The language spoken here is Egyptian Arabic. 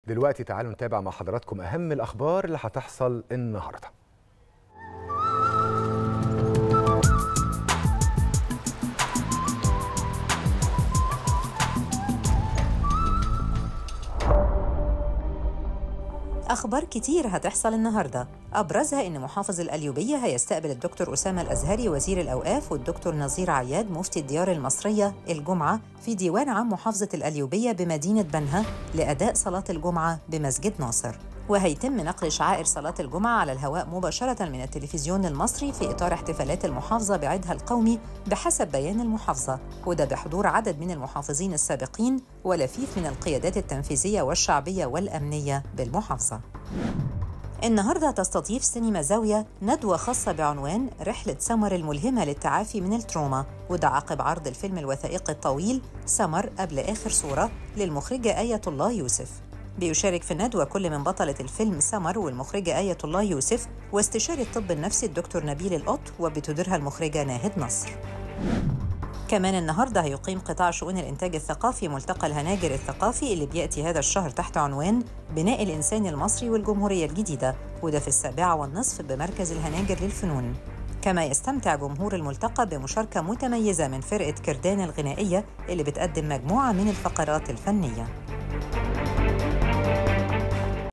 دلوقتي تعالوا نتابع مع حضراتكم أهم الأخبار اللي هتحصل النهارده أخبار كتير هتحصل النهاردة أبرزها إن محافظ الأليوبية هيستقبل الدكتور أسامة الأزهري وزير الأوقاف والدكتور نظير عياد مفتي الديار المصرية الجمعة في ديوان عام محافظة الأليوبية بمدينة بنها لأداء صلاة الجمعة بمسجد ناصر وهيتم نقل شعائر صلاة الجمعة على الهواء مباشرة من التلفزيون المصري في إطار احتفالات المحافظة بعيدها القومي بحسب بيان المحافظة وده بحضور عدد من المحافظين السابقين ولفيف من القيادات التنفيذية والشعبية والأمنية بالمحافظة النهاردة تستضيف سينما زاوية ندوة خاصة بعنوان رحلة سمر الملهمة للتعافي من التروما وده عقب عرض الفيلم الوثائقي الطويل سمر قبل آخر صورة للمخرجة آية الله يوسف بيشارك في الندوة كل من بطلة الفيلم سمر والمخرجة آية الله يوسف واستشاري الطب النفسي الدكتور نبيل القط وبتديرها المخرجة ناهد نصر كمان النهاردة هيقيم قطاع شؤون الإنتاج الثقافي ملتقى الهناجر الثقافي اللي بيأتي هذا الشهر تحت عنوان بناء الإنسان المصري والجمهورية الجديدة وده في السابعة والنصف بمركز الهناجر للفنون كما يستمتع جمهور الملتقى بمشاركة متميزة من فرقة كردان الغنائية اللي بتقدم مجموعة من الفقرات الفنية